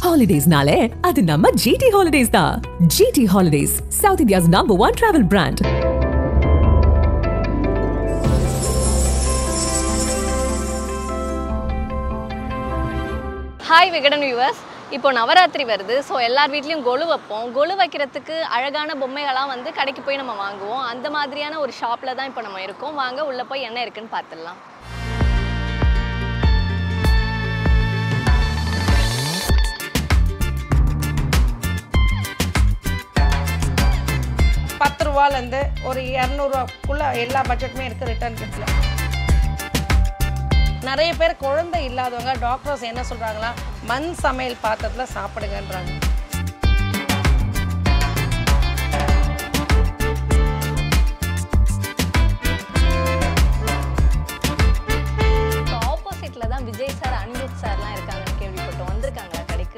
ஹாலிடேஸ்னாலே அது நம்ம ஜிடி ஹாலிடேஸ் தான் GT holidays South India's number one travel brand hi Vikatan viewers இப்போ நவராத்திரி வருது ஸோ எல்லார் வீட்லேயும் கொலு வைப்போம் கொலு வைக்கிறதுக்கு அழகான பொம்மைகள்லாம் வந்து கடைக்கு போய் நம்ம வாங்குவோம் அந்த மாதிரியான ஒரு ஷாப்பில் தான் இப்போ நம்ம இருக்கோம் வாங்க உள்ளே போய் என்ன இருக்குன்னு பார்த்துடலாம் பத்து ரூபாலேருந்து ஒரு இரநூறுவாக்குள்ள எல்லா பட்ஜெட்டுமே இருக்குது ரிட்டர்ன் கிஃப்டில் நிறைய பேர் குழந்தை இல்லாதவங்க டாக்டர்ஸ் என்ன சொல்கிறாங்களா மண் சமையல் பாத்திரத்தில் சாப்பிடுங்கன்றாங்க இப்போ ஆப்போசிட்டில் தான் விஜய் சார் அனிருத் சார்லாம் இருக்காங்கன்னு கேள்விப்பட்டோம் வந்திருக்காங்களா கடைக்கு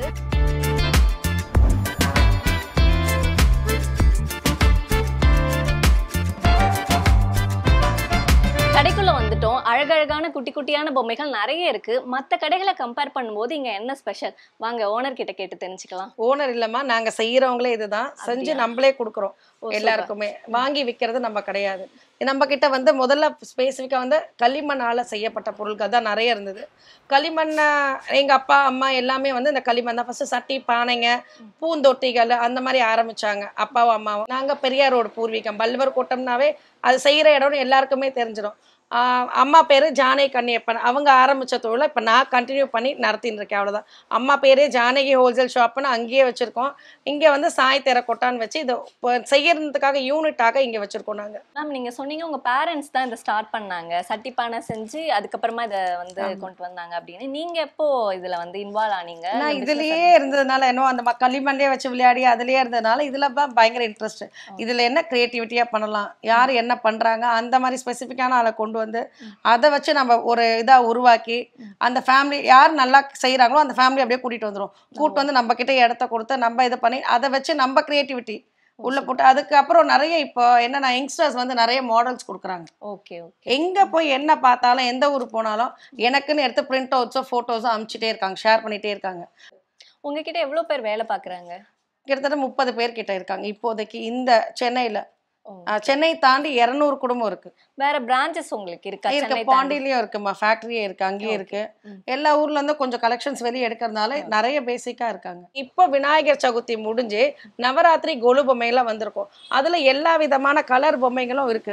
கடைக்குள்ள வந்துட்டோம் அழகழகான குட்டி குட்டியான பொம்மைகள் நிறைய இருக்கு மற்ற கடைகளை கம்பேர் பண்ணும்போது இங்க என்ன ஸ்பெஷல் வாங்க ஓனர் கிட்ட கேட்டு தெரிஞ்சுக்கலாம் ஓனர் இல்லைம்மா நாங்கள் செய்கிறவங்களே இதுதான் செஞ்சு நம்மளே கொடுக்குறோம் எல்லாருக்குமே வாங்கி விற்கிறது நம்ம கிடையாது நம்ம கிட்ட வந்து முதல்ல ஸ்பெசிஃபிக்காக வந்து களிமண்ணால் செய்யப்பட்ட பொருட்கள் தான் நிறைய இருந்தது களிமண்ணை எங்கள் அப்பா அம்மா எல்லாமே வந்து இந்த களிமண் தான் ஃபஸ்ட்டு சட்டி பானைங்க பூந்தொட்டிகள் அந்த மாதிரி ஆரம்பிச்சாங்க அப்பாவும் அம்மாவும் நாங்கள் பெரியாரோட பூர்வீகம் பல்வர் கூட்டம்னாவே அது செய்கிற இடம்னு எல்லாருக்குமே தெரிஞ்சிடும் ஆஹ் அம்மா பேர் ஜானகி கண்ணியப்பன் அவங்க ஆரம்பித்த தொழிலை இப்போ நான் கண்டினியூ பண்ணி நடத்தின்னு இருக்கேன் அவ்வளோதான் அம்மா பேரே ஜானகி ஹோல்சேல் ஷாப்னு அங்கேயே வச்சுருக்கோம் இங்கே வந்து சாய் தெரக்கொட்டான்னு வச்சு இது இப்போ செய்யறதுக்காக யூனிட்டாக இங்கே வச்சுருக்கோம் நாங்கள் மேம் நீங்க சொன்னீங்க உங்க பேரண்ட்ஸ் தான் இதை ஸ்டார்ட் பண்ணாங்க சட்டி பானை செஞ்சு அதுக்கப்புறமா இதை வந்து கொண்டு வந்தாங்க அப்படின்னு நீங்க எப்போ இதுல வந்து இன்வால்வ் ஆனீங்க நான் இந்த business இதுலயே இருந்ததுனால என்ன அந்த ம- களிமண்லயே வச்சு விளையாடி அதுலயே இருந்ததுனால இதுல தான் பயங்கர இன்ட்ரெஸ்ட் இதுல என்ன கிரியேட்டிவிட்டியா பண்ணலாம் யார் என்ன பண்றாங்க அந்த மாதிரி ஸ்பெசிஃபிக்கான ஆளை கொண்டு வந்து அதை வச்சு நம்ம ஒரு இதா உருவாக்கி அந்த ஃபேமிலி யார் நல்லா செய்றாங்களோ அந்த ஃபேமிலி அப்படியே கூட்டிட்டு வந்துரும் கூட்டு வந்து நம்ம கிட்ட இடத்த கொடுத்து நம்ம இது பண்ணி அதை வச்சு நம்ம கிரியேட்டிவிட்டி உள்ள போட்டு அதுக்கப்புறம் நிறைய இப்போ என்னன்னா யங்ஸ்டர்ஸ் வந்து நிறைய மாடல்ஸ் கொடுக்குறாங்க ஓகே ஓகே எங்க போய் என்ன பார்த்தாலும் எந்த ஊர் போனாலும் எனக்குன்னு எடுத்து பிரிண்ட் அவுட்ஸோ ஃபோட்டோஸோ அனுப்பிச்சிட்டே இருக்காங்க ஷேர் பண்ணிட்டே இருக்காங்க உங்ககிட்ட எவ்வளவு பேர் வேலை பாக்குறாங்க கிட்டத்தட்ட முப்பது பேர் கிட்ட இருக்காங்க இப்போதைக்கு இந்த சென்னையில ஓ. அஹ், சென்னை தாண்டி இரநூறு குடும்பம் இருக்கு வேற பிரான்ச்சஸ் உங்களுக்கு இருக்கா இருக்கு சென்னை தாண்டி? பாண்டிலயும் இருக்குமா ஃபேக்டரியே இருக்கு அங்கேயே இருக்கு ம். எல்லா ஊர்ல இருந்தும் கொஞ்சம் கலெக்ஷன்ஸ் வெளியே எடுக்கிறதுனால நிறைய பேசிக்கா இருக்காங்க இப்போ விநாயகர் சதுர்த்தி முடிஞ்சு நவராத்திரி கொலு பொம்மையெல்லாம் வந்திருக்கும் அதுல எல்லா விதமான கலர் பொம்மைகளும் இருக்கு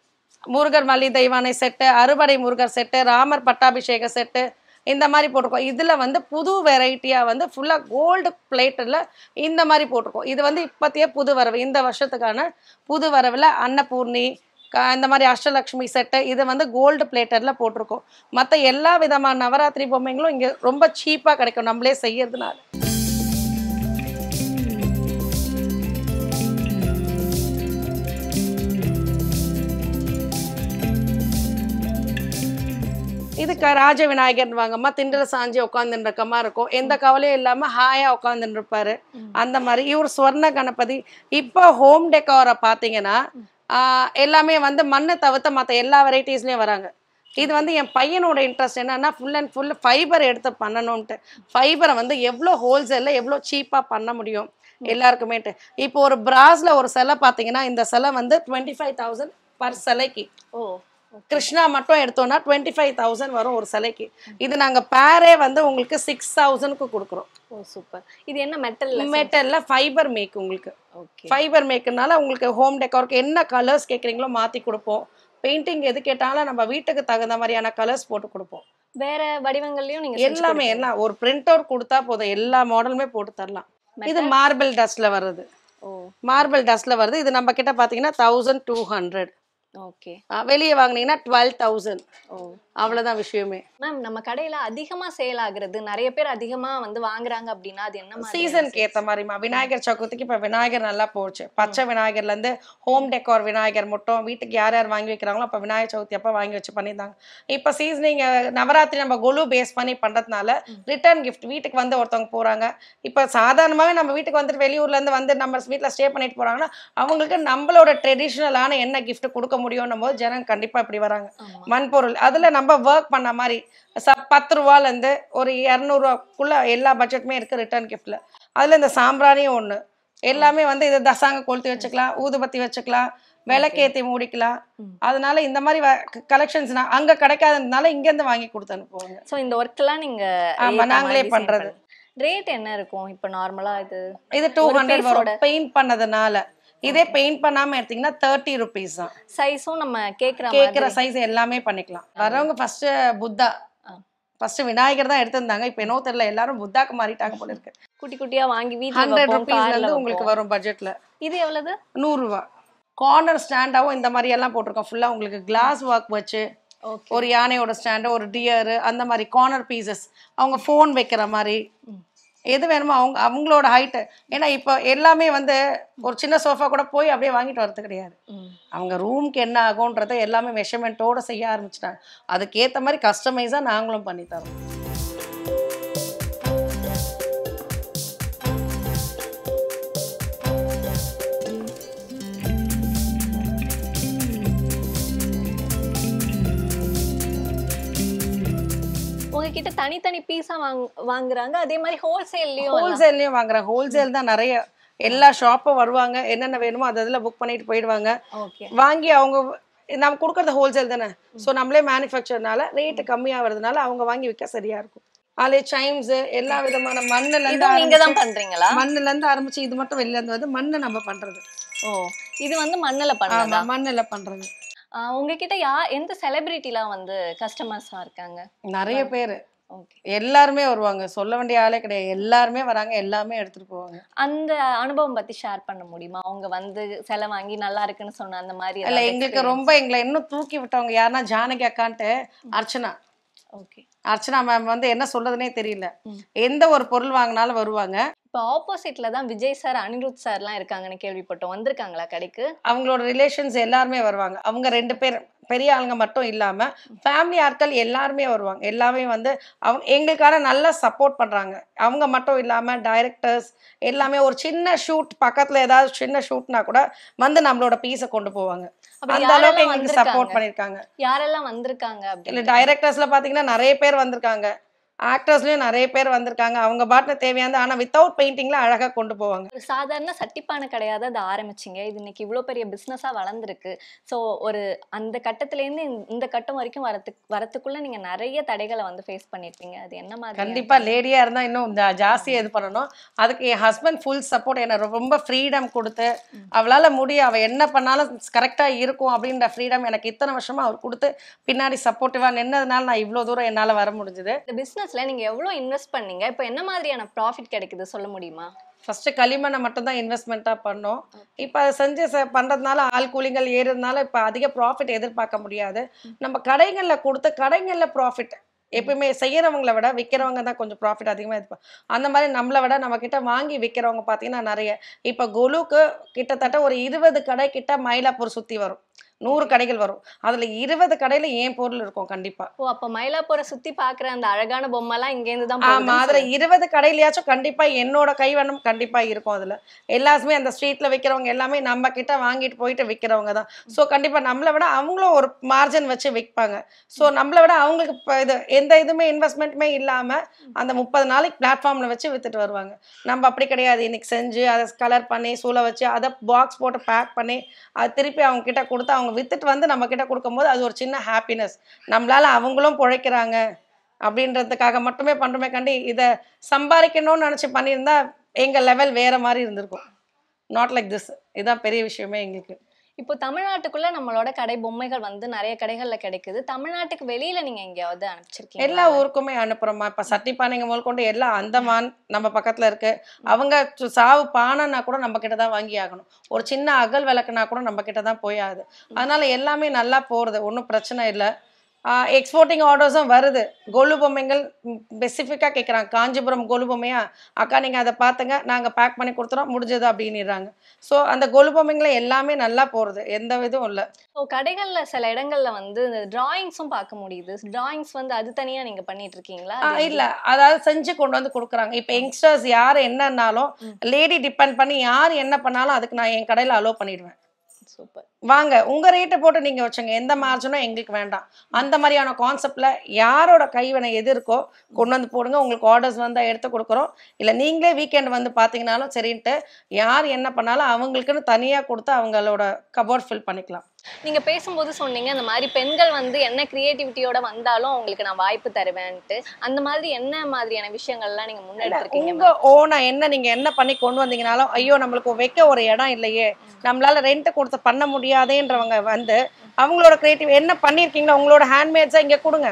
முருகர் மல்லி தெய்வானை செட்டு அறுபடை முருகர் செட்டு ராமர் பட்டாபிஷேக செட்டு இந்த மாதிரி போட்டிருக்கோம் இதில் வந்து புது வெரைட்டியாக வந்து ஃபுல்லாக கோல்டு பிளேட்டில் இந்த மாதிரி போட்டிருக்கோம் இது வந்து இப்போத்தைய புது வரவு இந்த வருஷத்துக்கான புது வரவில் அன்னபூர்ணி க- இந்த மாதிரி அஷ்டலக்ஷ்மி செட்டு இது வந்து கோல்டு பிளேட்டரில் போட்டிருக்கோம் மற்ற எல்லா விதமான நவராத்திரி பொம்மைங்களும் இங்கே ரொம்ப சீப்பாக கிடைக்கும் நம்மளே செய்யறதுனால இதுக்கு ராஜ விநாயகர் வாங்கம்மா திண்டல சாஞ்சி உட்காந்துட்டு இருக்கமா இருக்கும் எந்த கவலையும் இல்லாம ஹாயா உட்காந்துட்டு இருப்பாரு அந்த மாதிரி இவர் ஸ்வர்ண கணபதி இப்போ ஹோம் டெக்கோரை பார்த்தீங்கன்னா ஆஹ், எல்லாமே வந்து மண்ணை தவிர்த்த மற்ற எல்லா வெரைட்டிஸ்லயும் வராங்க இது வந்து என் பையனோட இன்ட்ரெஸ்ட் என்னன்னா ஃபுல் அண்ட் ஃபுல் ஃபைபர் எடுத்து பண்ணணும்ட்டு ஃபைபரை வந்து எவ்வளோ ஹோல்சேலில் எவ்வளோ சீப்பாக பண்ண முடியும் எல்லாருக்குமேட்டு இப்போ ஒரு பிராஸ்ல ஒரு சிலை பார்த்தீங்கன்னா இந்த சிலை வந்து டுவெண்ட்டி ஃபைவ் தௌசண்ட் பர் சிலைக்கு ஓ கிருஷ்ணா மட்டும் எடுத்தோம்னா டுவெண்ட்டி ஃபைவ் தௌசண்ட் வரும் ஒரு சிலைக்கு இது நாங்க பேரே வந்து உங்களுக்கு சிக்ஸ் தௌசண்ட்க்கு கொடுக்குறோம் ஓ சூப்பர் இது என்ன மெட்டல் மெட்டல்ல ஃபைபர் மேக் உங்களுக்கு ஓகே ஃபைபர் மேக்குனால உங்களுக்கு ஹோம் டெக்கோருக்கு என்ன கலர்ஸ் கேட்குறீங்களோ மாத்தி கொடுப்போம் பெயிண்டிங் எது கேட்டாலும் நம்ம வீட்டுக்கு தகுந்த மாதிரியான கலர்ஸ் போட்டு கொடுப்போம் வேற வடிவங்கள்லயும் நீங்க செஞ்சு எல்லாமே கொடுப்பீங்க. எல்லாம் ஒரு பிரிண்ட் அவுட் கொடுத்தா போதும் எல்லா மாடலுமே போட்டு தரலாம் இது மார்பிள் டஸ்ட்ல வருது ஓ மார்பிள் டஸ்ட்ல வருது இது நம்ம கிட்ட பாத்தீங்கன்னா தௌசண்ட் டூ ஹண்ட்ரட் ஓகே வெளியே வாங்குனீங்கன்னா டுவெல் தௌசண்ட் ஓ அவ்வளவுதான் விஷயமே மேம் நம்ம கடையில அதிகமா சேல் ஆகுறது நிறைய பேர் அதிகமா வந்து வாங்குறாங்க அப்படின்னா அது என்ன மாதிரி சீசனுக்கு ஏத்த மாதிரிமா விநாயகர் சதுர்த்திக்கு இப்ப விநாயகர் நல்லா போச்சு பச்சை விநாயகர்ல இருந்து ஹோம் டெக்கோர் விநாயகர் மட்டும் வீட்டுக்கு யார் யார் வாங்கி வைக்கிறாங்களோ அப்ப விநாயகர் சதுர்த்தி அப்ப வாங்கி வச்சு பண்ணியிருந்தாங்க இப்ப சீசனிங் நவராத்திரி நம்ம கொலு பேஸ் பண்ணி பண்றதுனால ரிட்டர்ன் கிஃப்ட் வீட்டுக்கு வந்து ஒருத்தவங்க போறாங்க இப்ப சாதாரணமாவே நம்ம வீட்டுக்கு வந்துட்டு வெளியூர்ல இருந்து வந்து நம்ம வீட்ல ஸ்டே பண்ணிட்டு போறாங்கன்னா அவங்களுக்கு நம்மளோட ட்ரெடிஷ்னலான என்ன gift கொடுக்க முடியும்னும் போது ஜனங்க கண்டிப்பா இப்படி வராங்க ஆமா. வன்பொருள் அதுல நம்ம ஒர்க் பண்ண மாதிரி ச பத்து ரூபால இருந்து ஒரு இரநூறுவாக்குள்ள எல்லா பட்ஜெட்டுமே இருக்கு ரிட்டர்ன் கிஃப்ட்ல அதுல இந்த சாம்பிராணியும் ஒண்ணு எல்லாமே வந்து இது தசாங்க கொளுத்தி வச்சுக்கலாம் ஊதுபத்தி வச்சுக்கலாம் விளக்கேத்தி மூடிக்கலாம் ம். அதனால இந்த மாதிரி கலெக்ஷன்ஸ் அங்க கிடைக்காததுனால இங்க இருந்து வாங்கி கொடுத்து அனுப்புவாங்க சோ இந்த ஒர்க் எல்லாம் நீங்க ஆமா, நாங்களே பண்றது. ரேட் என்ன இருக்கும் இப்போ நார்மலா இது இது டூ ஒரு ஹண்ட்ரட் piece ஓட. வரும் பெயிண்ட் பண்ணதுனால இதே பெயிண்ட் பண்ணாம எடுத்தீங்கன்னா தேர்ட்டி ருபீஸ் தான் சைஸும் நம்ம கேக்குற கேக்குற மாதிரி சைஸ் எல்லாமே பண்ணிக்கலாம் வரவங்க ஃபர்ஸ்ட் புத்தா ஆ. ஃபர்ஸ்ட் விநாயகர் தான் எடுத்திருந்தாங்க இப்போ என்னவோ தெரியல எல்லாரும் புத்தாக்கு மாறிட்டாங்க போல இருக்கு குட்டி குட்டியா வாங்கி வீட்ல ஹண்ட்ரட் வைப்போம் ருபீஸ்ல கார்ல இருந்து உங்களுக்கு வைப்போம் வரும் பட்ஜெட்ல இது எவ்வளவு நூறுரூவா கார்னர் ஸ்டாண்டாவும் இந்த மாதிரி எல்லாம் போட்டிருக்கோம் ஃபுல்லா உங்களுக்கு கிளாஸ் ஒர்க் வச்சு ஓகே ஒரு யானையோட ஸ்டாண்டு ஒரு டியர் அந்த மாதிரி கார்னர் பீசஸ் அவங்க ஃபோன் வைக்கிற மாதிரி ம். எது வேணுமோ அவங்க அவங்களோட ஹைட்டு ஏன்னா இப்போ எல்லாமே வந்து ஒரு சின்ன சோஃபா கூட போய் அப்படியே வாங்கிட்டு வரது கிடையாது அவங்க ரூம்க்கு என்ன ஆகும்ன்றத எல்லாமே மெஷர்மெண்ட்டோட செய்ய ஆரம்பிச்சிட்டாங்க அதுக்கேற்ற மாதிரி கஸ்டமைஸாக நாங்களும் பண்ணி தரோம் உங்ககிட்ட தனித்தனி பீஸா வாங் வாங்குறாங்க அதே மாதிரி ஹோல்சேல்லயும் ஹோல்சேல்லையும் வாங்குறாங்க ஹோல்சேல் தான் நிறைய எல்லா ஷாப்பும் வருவாங்க என்னென்ன வேணுமோ அது அதில் புக் பண்ணிட்டு போயிடுவாங்க ஓகே வாங்கி அவங்க நம்ம கொடுக்கறது ஹோல்சேல் தானே ஸோ நம்மளே மேனுஃபேக்சர்னால ரேட்டு கம்மியாக வரதுனால அவங்க வாங்கி விற்க சரியா இருக்கும் அதிலே சைம்ஸ் எல்லா விதமான மண்ணுல இருந்து இதுவும் நீங்க தான் ஆரம்பிச்சு- பண்றீங்களா மண்ணுல இருந்து ஆரம்பிச்சு இது மட்டும் வெளில இருந்து வந்து மண்ணு நம்ம பண்றது ஓ இது வந்து மண்ணுல ஆமா பண்ணதா மண்ணுல பண்றது ஆஹ் உங்ககிட்ட யா எந்த செலிபிரிட்டிலாம் வந்து கஸ்டமர்ஸா இருக்காங்க நிறைய பேர் ஓகே எல்லாருமே வருவாங்க சொல்ல வேண்டிய ஆளே கிடையாது எல்லாருமே வராங்க எல்லாமே எடுத்துட்டு போவாங்க அந்த அனுபவம் பத்தி ஷேர் பண்ண முடியுமா அவங்க வந்து செலை வாங்கி நல்லா இருக்குன்னு சொன்ன அந்த மாதிரி இல்ல எங்களுக்கு ரொம்ப எங்களை இன்னும் தூக்கி விட்டவங்க யாருன்னா ஜானகி அக்கான்ட்டு அர்ச்சனா ஓகே அர்ச்சனா மேம் வந்து என்ன சொல்றதுனே தெரியல ம். எந்த ஒரு பொருள் வாங்கினாலும் வருவாங்க இப்போ ஆப்போசிட்ல தான் விஜய் சார் அனிருத் சார்லாம் இருக்காங்கன்னு கேள்விப்பட்டோம் வந்திருக்காங்களா கடைக்கு அவங்களோட ரிலேஷன்ஸ் எல்லாருமே வருவாங்க அவங்க ரெண்டு பேர் பெரிய ஆளுங்க மட்டும் இல்லாம ஃபேமிலி ஆட்கள் எல்லாருமே வருவாங்க எல்லாமே வந்து அவங்க எங்களுக்கான நல்லா சப்போர்ட் பண்றாங்க அவங்க மட்டும் இல்லாம டைரக்டர்ஸ் எல்லாமே ஒரு சின்ன ஷூட் பக்கத்துல ஏதாவது சின்ன ஷூட்னா கூட வந்து நம்மளோட பீஸை கொண்டு போவாங்க அப்படி அந்த அளவுக்கு யாரெல்லாம் எங்களுக்கு சப்போர்ட் வந்திருக்காங்க பண்ணிருக்காங்க யாரெல்லாம் வந்திருக்காங்க இல்ல அப்படின்னு டைரக்டர்ஸ்ல பாத்தீங்கன்னா நிறைய பேர் வந்திருக்காங்க ஆக்டர்ஸ்லயும் நிறைய பேர் வந்திருக்காங்க அவங்க பாட்டுல தேவையானது ஆனா வித்தவுட் பெயிண்டிங்ல அழகா கொண்டு போவாங்க ஒரு சாதாரண சட்டிப்பானை கிடையாது அதை ஆரம்பிச்சீங்க இது இன்னைக்கு இவ்வளோ பெரிய பிஸ்னஸாக வளர்ந்துருக்கு ஸோ ஒரு அந்த கட்டத்துலேருந்து இந்த கட்டம் வரைக்கும் வரத்துக்கு வரத்துக்குள்ள நீங்க நிறைய தடைகளை வந்து ஃபேஸ் பண்ணிருப்பீங்க அது என்ன மாதிரி கண்டிப்பா லேடியா இருந்தா இன்னும் இந்த ஜாஸ்தியா இது பண்ணணும் அதுக்கு என் ஹஸ்பண்ட் ஃபுல் சப்போர்ட் என்ன ரொம்ப ஃப்ரீடம் கொடுத்து அவளால முடியும் அவ என்ன பண்ணாலும் கரெக்டா இருக்கும் அப்படின்ற ஃப்ரீடம் எனக்கு இத்தனை வருஷமா அவர் கொடுத்து பின்னாடி சப்போர்ட்டிவா நின்னதுனால நான் இவ்வளவு தூரம் என்னால வர முடிஞ்சது இந்த பிஸ்னஸ்ல நீங்க எவ்வளோ இன்வெஸ்ட் பண்ணீங்க இப்போ என்ன மாதிரியான ப்ராஃபிட் கிடைக்குது சொல்ல முடியுமா ஃபர்ஸ்ட் களிமண்ணை மட்டும் தான் இன்வெஸ்ட்மெண்ட்டா பண்ணோம் இப்போ அதை செஞ்சு ச- பண்றதுனால ஆள் கூலிங்கள் ஏறுறதுனால இப்போ அதிக ப்ராஃபிட் எதிர்பார்க்க முடியாது நம்ம கடைகளில் கொடுத்து கடைகளில் ப்ராஃபிட் எப்பயுமே செய்யறவங்கள விட விற்கிறவங்க தான் கொஞ்சம் ப்ராஃபிட் அதிகமாக எதிர்பார்ப்போம் அந்த மாதிரி நம்மளை விட நம்ம கிட்ட வாங்கி விற்கிறவங்க பார்த்தீங்கன்னா நிறைய இப்போ குலுக்கு கிட்டத்தட்ட ஒரு இருபது கடை கிட்ட மயிலாப்பூர் சுற்றி வரும் நூறு கடைகள் வரும் அதில் இருபது கடையில் ஏன் பொருள் இருக்கும் கண்டிப்பாக ஓ அப்போ மயிலாப்பூரை சுத்தி பார்க்குற அந்த அழகான பொம்மைலாம் இங்கேருந்து தான் ஆமா போகுதுன்னு அதுல இருபது கடையிலயாச்சும் கண்டிப்பா என்னோட கைவண்ணம் கண்டிப்பா இருக்கும் அதுல எல்லாருமே அந்த ஸ்ட்ரீட்ல விக்கிறவங்க எல்லாமே நம்ம கிட்ட வாங்கிட்டு போயிட்டு விக்கிறவங்க தான் சோ கண்டிப்பா நம்மளை விட அவங்களும் ஒரு மார்ஜின் வச்சு விற்பாங்க சோ நம்மளை விட அவங்களுக்கு இப்ப இது எந்த இதுவுமே இன்வெஸ்ட்மெண்ட்டுமே இல்லாம அந்த முப்பது நாளைக்கு பிளாட்ஃபார்ம்ல வச்சு வித்துட்டு வருவாங்க நம்ம அப்படி கிடையாது இன்னைக்கு செஞ்சு அதை கலர் பண்ணி சூளை வச்சு அதை பாக்ஸ் போட்டு பேக் பண்ணி அது திருப்பி அவங்க கிட்ட கொடுத்து அவங்க வித்துட்டு வந்து நம்ம கிட்ட கொடுக்கும்போது அது ஒரு சின்ன ஹாப்பினஸ் நம்மளால அவங்களும் பிழைக்கிறாங்க அப்படின்றதுக்காக மட்டுமே பண்றோமே கண்டி இதை சம்பாதிக்கணும்னு நினச்சி பண்ணியிருந்தா எங்க லெவல் வேற மாதிரி இருந்திருக்கும் நாட் லைக் திஸ் இதுதான் பெரிய விஷயமே எங்களுக்கு இப்போ தமிழ்நாட்டுக்குள்ள நம்மளோட கடை பொம்மைகள் வந்து நிறைய கடைகள்ல கிடைக்குது தமிழ்நாட்டுக்கு வெளியில நீங்க எங்கேயாவது அனுப்பிச்சிருக்கீங்க எல்லா ஊருக்குமே அனுப்புறோமா இப்ப சட்டிப்பானைங்க முதல் கொண்டு எல்லாம் அந்தமான் நம்ம பக்கத்துல இருக்கு அவங்க சு- சாவு பானைன்னா கூட நம்ம கிட்ட தான் வாங்கி ஆகணும் ஒரு சின்ன அகல் விளக்குனா கூட நம்ம கிட்ட தான் போய் ஆகுது அதனால எல்லாமே நல்லா போறது ஒன்றும் பிரச்சனை இல்லை எக்ஸ்போர்ட்டிங் ஆர்டர்ஸும் வருது கொலு பொம்மைகள் ஸ்பெசிஃபிக்காக கேட்குறாங்க காஞ்சிபுரம் கொலு பொம்மையா அக்கா நீங்கள் அதை பார்த்துங்க நாங்கள் பேக் பண்ணி கொடுத்துறோம் முடிஞ்சது அப்படின்னுறாங்க ஸோ அந்த கொலு பொம்மைங்களை எல்லாமே நல்லா போகிறது எந்த இதுவும் இல்லை ஸோ கடைகள்ல சில இடங்கள்ல வந்து இந்த டிராயிங்ஸும் பார்க்க முடியுது டிராயிங்ஸ் வந்து அது தனியா நீங்க பண்ணிட்டு இருக்கீங்களா ஆ, இல்ல அதாவது செஞ்சு கொண்டு வந்து கொடுக்குறாங்க இப்போ யங்ஸ்டர்ஸ் யார் என்னன்னாலும் லேடி டிபெண்ட் பண்ணி யார் என்ன பண்ணாலும் அதுக்கு நான் என் கடையில் அலோவ் பண்ணிடுவேன் சூப்பர் வாங்க உங்க ரேட்டை போட்டு நீங்க வச்சுங்க எந்த மார்ஜினும் எங்களுக்கு வேண்டாம் அந்த மாதிரியான கான்செப்ட்ல யாரோட கைவினை எது இருக்கோ கொண்டு வந்து போடுங்க உங்களுக்கு ஆர்டர்ஸ் வந்தா எடுத்து கொடுக்குறோம் இல்ல நீங்களே வீக்கெண்ட் வந்து பாத்தீங்கன்னாலும் சரின்ட்டு யார் என்ன பண்ணாலும் அவங்களுக்குன்னு தனியா கொடுத்து அவங்களோட கபோர்ட் ஃபில் பண்ணிக்கலாம் நீங்க பேசும்போது சொன்னீங்க அந்த மாதிரி பெண்கள் வந்து என்ன கிரியேட்டிவிட்டியோட வந்தாலும் அவங்களுக்கு நான் வாய்ப்பு தருவேன்ட்டு அந்த மாதிரி என்ன மாதிரியான விஷயங்கள்லாம் நீங்க முன்னெடுத்திருக்கீங்க உங்க ஓனா என்ன நீங்க என்ன பண்ணி கொண்டு வந்தீங்கனாலும் ஐயோ நம்மளுக்கு வைக்க ஒரு இடம் இல்லையே நம்மளால ரெண்ட் கொடுத்து பண்ண முடியாதேன்றவங்க வந்து அவங்களோட கிரியேட்டிவ் என்ன பண்ணிருக்கீங்களோ உங்களோட ஹேண்ட்மேட்ஸை இங்க கொடுங்க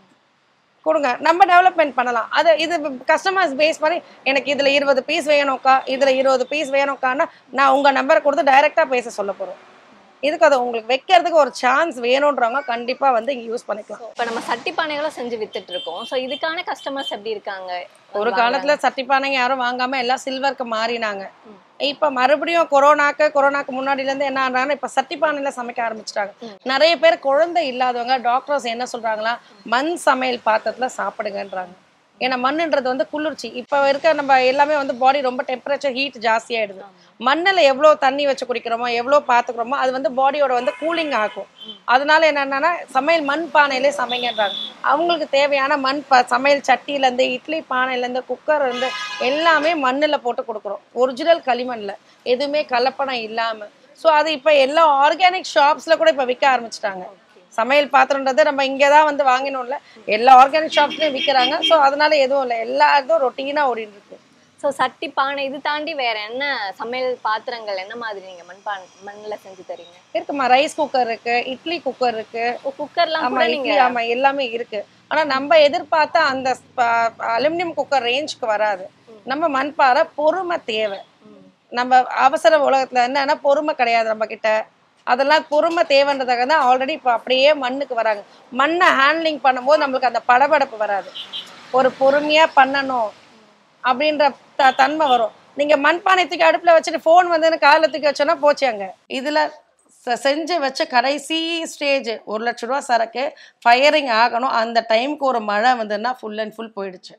கொடுங்க நம்ம டெவலப்மெண்ட் பண்ணலாம் அது இது கஸ்டமர்ஸ் பேஸ் பண்ணி எனக்கு இதுல இருபது பீஸ் வேணும்க்கா இதுல இருபது பீஸ் வேணும்க்கான்னா நான் உங்க நம்பரை கொடுத்து டைரக்டா பேச சொல்ல போறோம் இதுக்கு அது உங்களுக்கு வைக்கிறதுக்கு ஒரு சான்ஸ் வேணுன்றவங்க கண்டிப்பா வந்து இங்க யூஸ் பண்ணிக்கலாம் இப்ப நம்ம சட்டி பானைகளும் செஞ்சு வித்துட்டு இருக்கோம் சோ இதுக்கான கஸ்டமர்ஸ் எப்படி இருக்காங்க ஒரு காலத்துல சட்டிப்பானைங்க யாரும் வாங்காம எல்லாம் சில்வருக்கு மாறினாங்க இப்ப மறுபடியும் கொரோனாக்கு கொரோனாக்கு முன்னாடில இருந்து என்ன ஆனாங்கன்னா இப்ப சட்டிப்பானையில சமைக்க ஆரம்பிச்சிட்டாங்க நிறைய பேர் குழந்தை இல்லாதவங்க டாக்டர்ஸ் என்ன சொல்றாங்களா மண் சமையல் பாத்திரத்துல சாப்பிடுங்கன்றாங்க ஏன்னா மண்ணுன்றது வந்து குளிர்ச்சி இப்போ இருக்க நம்ம எல்லாமே வந்து பாடி ரொம்ப டெம்பரேச்சர் ஹீட் ஜாஸ்தியாயிடுது மண்ணில் எவ்வளோ தண்ணி வச்சு குடிக்கிறோமோ எவ்வளோ பார்த்துக்கிறோமோ அது வந்து பாடியோட வந்து கூலிங் ஆகும் அதனால என்னென்னா சமையல் மண் பானையிலே சமைங்கன்றாங்க அவங்களுக்கு தேவையான மண் ப சமையல் சட்டியிலேருந்து இட்லி பானையிலேருந்து குக்கர் இருந்து எல்லாமே மண்ணில் போட்டு கொடுக்குறோம் ஒரிஜினல் களிமண்ணில் எதுவுமே கலப்படம் இல்லாமல் ஸோ அது இப்போ எல்லா ஆர்கானிக் ஷாப்ஸில் கூட இப்போ விற்க ஆரம்பிச்சிட்டாங்க சமையல் பாத்திரன்றது நம்ம இங்கே தான் வந்து வாங்கினோம்ல எல்லா ஆர்கானிக் ஷாப்ஸ்லையும் விற்கிறாங்க ஸோ அதனால எதுவும் இல்லை எல்லா இதுவும் ரொட்டீனாக ஓடிட்டு இருக்கு சோ சட்டி பானை இது தாண்டி வேற என்ன சமையல் பாத்திரங்கள் என்ன மாதிரி நீங்க மண் பான் மண்ணுல செஞ்சு தரீங்க இருக்குமா ரைஸ் குக்கர் இருக்கு இட்லி குக்கர் இருக்கு குக்கர்லாம் ஆமா கூட நீங்க இட்லி ஆமா எல்லாமே இருக்கு ஆனா நம்ம எதிர்பார்த்த அந்த அலுமினியம் குக்கர் ரேஞ்சுக்கு வராது நம்ம மண்பாறை பொறுமை தேவை நம்ம அவசர உலகத்துல என்னன்னா பொறுமை கிடையாது நம்ம கிட்ட அதெல்லாம் பொறுமை தேவைன்றதுக்காக தான் ஆல்ரெடி இப்போ அப்படியே மண்ணுக்கு வராங்க மண்ணை ஹேண்ட்லிங் பண்ணும்போது நம்மளுக்கு அந்த படபடப்பு வராது ஒரு பொறுமையா பண்ணணும் அப்படின்ற த தன்மை வரும் நீங்க மண்பானை தூக்கி அடுப்புல வச்சுட்டு ஃபோன் வந்து காலில் தூக்கி வச்சோன்னா போச்சு அங்க இதுல செ- செஞ்சு வச்ச கடைசி ஸ்டேஜ் ஒரு லட்ச ரூபா சரக்கு ஃபயரிங் ஆகணும் அந்த டைம்க்கு ஒரு மழை வந்ததுன்னா ஃபுல் அண்ட் ஃபுல் போயிடுச்சு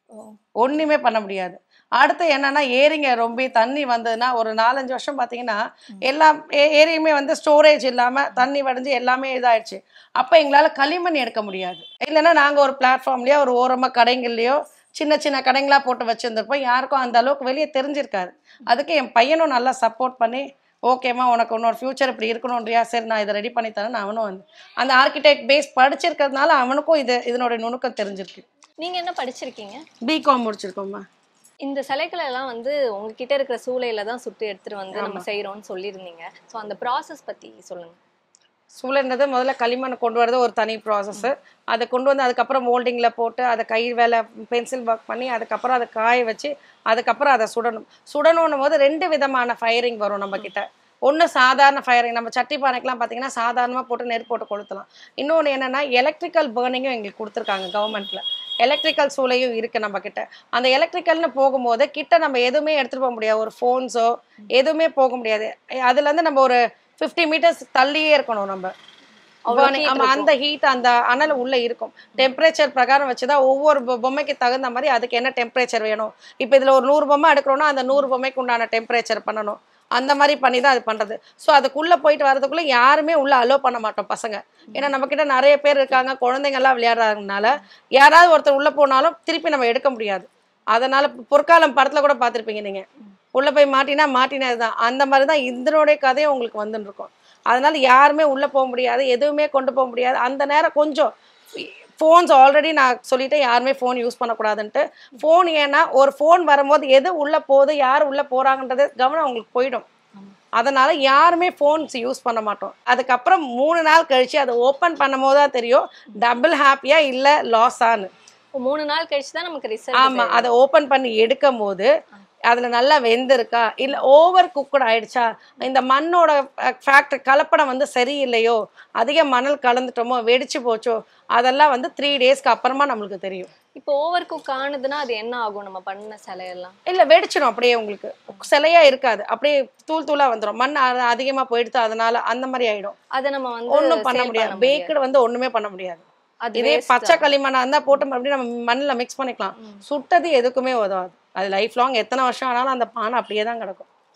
ஒண்ணுமே பண்ண முடியாது அடுத்து என்னன்னா ஏரிங்க ரொம்ப தண்ணி வந்ததுன்னா ஒரு நாலஞ்சு வருஷம் பார்த்தீங்கன்னா எல்லா ஏ- ஏரியுமே வந்து ஸ்டோரேஜ் இல்லாம தண்ணி வடிஞ்சு எல்லாமே இதாயிடுச்சு அப்போ எங்களால களிமண் எடுக்க முடியாது இல்லைன்னா நாங்க ஒரு பிளாட்ஃபார்ம்லயோ ஒரு ஓரமா கடைங்கள்லயோ சின்ன சின்ன கடைங்களா போட்டு வச்சிருந்திருப்போம் யாருக்கும் அந்த அளவுக்கு வெளியே தெரிஞ்சிருக்காது அதுக்கு என் பையனும் நல்லா சப்போர்ட் பண்ணி ஓகேம்மா உனக்கு இன்னொரு ஃபியூச்சர் இப்படி இருக்கணும்ன்றியா சரி நான் இதை ரெடி பண்ணி தரேன் அவனும் வந்து அந்த ஆர்கிடெக்ட் பேஸ் படிச்சிருக்கிறதுனால அவனுக்கும் இது இதனுடைய நுணுக்கம் தெரிஞ்சிருக்கு நீங்க என்ன படிச்சிருக்கீங்க பிகாம் முடிச்சிருக்கோம்மா இந்த சிலைகளை எல்லாம் வந்து உங்ககிட்ட இருக்கிற சூளையில தான் சுட்டு எடுத்துட்டு வந்து நம்ம செய்யறோம்னு சொல்லியிருந்தீங்க சோ அந்த ப்ராசஸ் பத்தி சொல்லுங்க சூளைன்றது முதல்ல களிமண்ணை கொண்டு வரது ஒரு தனி ப்ராசஸ் அதை கொண்டு வந்து அதுக்கப்புறம் மோல்டிங்கில் போட்டு அதை கை வேலை பென்சில் ஒர்க் பண்ணி அதுக்கப்புறம் அதை காய வச்சு அதுக்கப்புறம் அதை சுடணும் சுடணும்னும் போது ரெண்டு விதமான ஃபயரிங் வரும் நம்ம கிட்ட ஒன்று சாதாரண ஃபயரிங் நம்ம சட்டி பானைக்கெலாம் பார்த்தீங்கன்னா சாதாரணமாக போட்டு நெருப்பு போட்டு கொளுத்தலாம் இன்னொன்று என்னென்னா எலக்ட்ரிக்கல் பேர்னிங்கும் எங்களுக்கு கொடுத்துருக்காங்க கவர்மெண்ட்டில் எலக்ட்ரிக்கல் சூளையும் இருக்குது நம்ம கிட்ட அந்த எலக்ட்ரிக்கல்னு போகும்போது கிட்ட நம்ம எதுவுமே எடுத்துகிட்டு போக முடியாது ஒரு ஃபோன்ஸோ எதுவுமே போக முடியாது அதுலேருந்து நம்ம ஒரு ஃபிஃப்டி மீட்டர்ஸ் தள்ளியே இருக்கணும் நம்ம அவ்வளவு burning. heat ஆமா அந்த ஹீட் அந்த அனல் உள்ள இருக்கும் டெம்பரேச்சர் பிரகாரம் வச்சுதான் ஒவ்வொரு பொ- பொம்மைக்கு தகுந்த மாதிரி அதுக்கு என்ன டெம்பரேச்சர் வேணும் இப்போ இதுல ஒரு நூறு பொம்மை எடுக்கிறோம்னா அந்த நூறு பொம்மைக்கு உண்டான டெம்பரேச்சர் பண்ணணும் அந்த மாதிரி பண்ணி தான் அது பண்றது ஸோ அதுக்குள்ள போயிட்டு வரதுக்குள்ள யாருமே உள்ள அலோ பண்ண மாட்டோம் பசங்க ஏன்னா நம்ம கிட்ட நிறைய பேர் இருக்காங்க குழந்தைங்க எல்லாம் விளையாடுறதுனால யாராவது ஒருத்தர் உள்ள போனாலும் திருப்பி நம்ம எடுக்க முடியாது அதனால பொற்காலம் படத்துல கூட பார்த்திருப்பீங்க நீங்க உள்ள போய் மாட்டினா மாட்டினதுதான் அந்த மாதிரி தான் இதனுடைய கதையும் உங்களுக்கு வந்துன்னு இருக்கும் அதனால யாருமே உள்ள போக முடியாது எதுவுமே கொண்டு போக முடியாது அந்த நேரம் கொஞ்சம் ஃபோன்ஸ் ஆல்ரெடி நான் சொல்லிட்டேன் யாருமே ஃபோன் யூஸ் பண்ணக்கூடாதுன்ட்டு ஃபோன் ஏன்னா ஒரு ஃபோன் வரும்போது எது உள்ள போகுது யார் உள்ள போறாங்கன்றது கவனம் அவங்களுக்கு போயிடும் அதனால யாருமே ஃபோன்ஸ் யூஸ் பண்ண மாட்டோம் அதுக்கப்புறம் மூணு நாள் கழிச்சு அதை ஓப்பன் பண்ணும் போது தான் தெரியும் டபுள் ஹாப்பியா இல்லை லாஸான்னு இப்போ மூணு நாள் கழிச்சு தான் நமக்கு ஆமா ரிசல்ட் அதை ஓபன் பண்ணி எடுக்கும் போது அதுல நல்லா வெந்திருக்கா இல்ல ஓவர் குக்குட் ஆயிடுச்சா இந்த மண்ணோட ஃபேக்டர் கலப்படம் வந்து சரியில்லையோ அதிக மணல் கலந்துட்டோமோ வெடிச்சு போச்சோ அதெல்லாம் வந்து த்ரீ டேஸ்க்கு அப்புறமா நம்மளுக்கு தெரியும் இப்போ ஓவர் குக் ஆனதுன்னா அது என்ன ஆகும் நம்ம பண்ண சிலையெல்லாம் இல்ல வெடிச்சிடும் அப்படியே உங்களுக்கு சிலையா இருக்காது அப்படியே தூள் தூளா வந்துடும் மண் அ- அதிகமா போயிடுத்து அதனால அந்த மாதிரி ஆயிடும் அதை நம்ம வந்து ஒண்ணும் பண்ண sale முடியாது பேக்கடு வந்து ஒண்ணுமே பண்ண முடியாது அது இதே waste பச்சை களிமண்ணா இருந்தா போட்டு மறுபடியும் நம்ம மண்ணில் மிக்ஸ் பண்ணிக்கலாம் சுட்டது எதுக்குமே உதவாது அது லைஃப் லாங் எத்தனை வருஷம் ஆனாலும் அந்த பானை அப்படியே தான் கிடக்கும்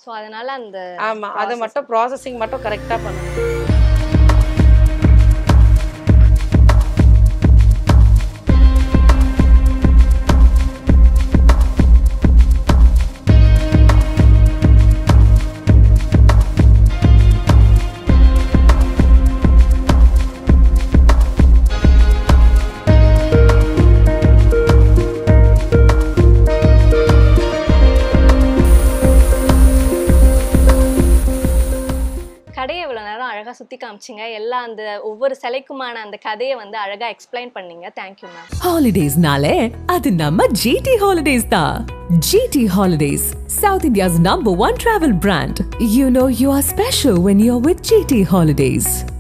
ஸோ அதனால அந்த ஆமா அது மட்டும் ப்ராசஸிங் மட்டும் கரெக்டா பண்ணணும் கடையை இவ்வளோ நேரம் அழகாக சுற்றி காமிச்சிங்க எல்லா அந்த ஒவ்வொரு சிலைக்குமான அந்த கதையை வந்து அழகாக எக்ஸ்பிளைன் பண்ணீங்க தேங்க்யூ மேம் Holidays nale, அது நம்ம GT Holidays தான். GT Holidays, South India's number one travel brand. You know you are special when you're with GT Holidays.